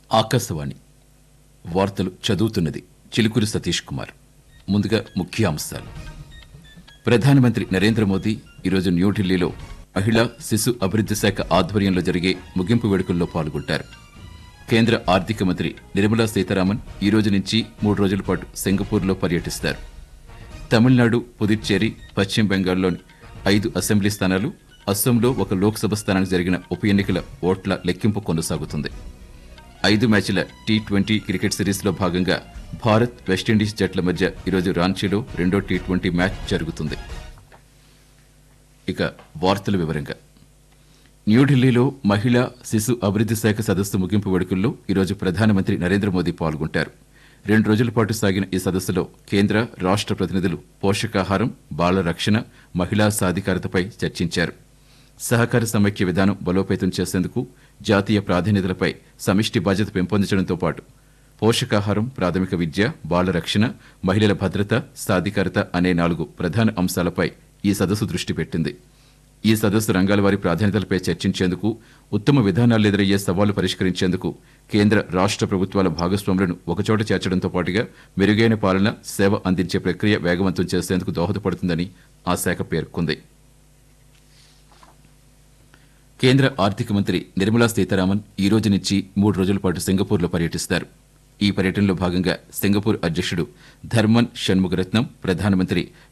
ఆకాశవాణి వార్తలు చదువుతున్నది చిలుకూరి సతీష్ కుమార్ ముందుగా ముఖ్య అంశాలు ప్రధానమంత్రి నరేంద్ర మోదీ ఈరోజు న్యూఢిల్లీలో మహిళా శిశు అభివృద్ధి శాఖ ఆధ్వర్యంలో జరిగే ముగింపు వేడుకల్లో పాల్గొంటారు కేంద్ర ఆర్థిక మంత్రి నిర్మలా సీతారామన్ ఈ రోజు నుంచి మూడు రోజుల పాటు సింగపూర్లో పర్యటిస్తారు తమిళనాడు పుదుచ్చేరి పశ్చిమ బెంగాల్లోని ఐదు అసెంబ్లీ స్థానాలు అస్సాంలో ఒక లోక్సభ స్థానానికి జరిగిన ఉప ఎన్నికల ఓట్ల లెక్కింపు కొనసాగుతుంది ఐదు మ్యాచ్ల టీ ట్వంటీ క్రికెట్ సిరీస్లో భాగంగా భారత్ వెస్టిండీస్ జట్ల మధ్య ఈరోజు రాంచీలో రెండో టీ ట్వంటీ మ్యాచ్ జరుగుతుంది ఇక వార్తల వివరంగా న్యూఢిల్లీలో మహిళా శిశు అభివృద్ధి శాఖ సదస్సు ముగింపు వేడుకల్లో ఈరోజు ప్రధానమంత్రి నరేంద్ర మోదీ పాల్గొంటారు రెండు రోజుల పాటు సాగిన ఈ సదస్సులో కేంద్ర రాష్ట్ర ప్రతినిధులు పోషకాహారం బాల రక్షణ మహిళా సాధికారతపై చర్చించారు సహకార సమైక్య విధానం బలోపేతం చేసేందుకు జాతీయ ప్రాధాన్యతలపై సమిష్టి బాధ్యత పెంపొందించడంతో పాటు పోషకాహారం ప్రాథమిక విద్య బాల రక్షణ మహిళల భద్రత సాధికారత అనే నాలుగు ప్రధాన అంశాలపై ఈ సదస్సు దృష్టి పెట్టింది ఈ సదస్సు రంగాల వారి ప్రాధాన్యతలపై చర్చించేందుకు ఉత్తమ విధానాలు ఎదురయ్యే సవాళ్లు పరిష్కరించేందుకు కేంద్ర రాష్ట్ర ప్రభుత్వాల భాగస్వాములను ఒకచోట చేర్చడంతో పాటుగా మెరుగైన పాలన సేవ అందించే ప్రక్రియ వేగవంతం చేసేందుకు దోహదపడుతుందని ఆ శాఖ పేర్కొంది కేంద్ర ఆర్థిక మంత్రి నిర్మలా సీతారామన్ ఈ రోజు నుంచి మూడు రోజుల పాటు సింగపూర్లో పర్యటిస్తారు ఈ పర్యటనలో భాగంగా సింగపూర్ అధ్యక్షుడు ధర్మన్ షణ్ముగరత్నం ప్రధానమంత్రి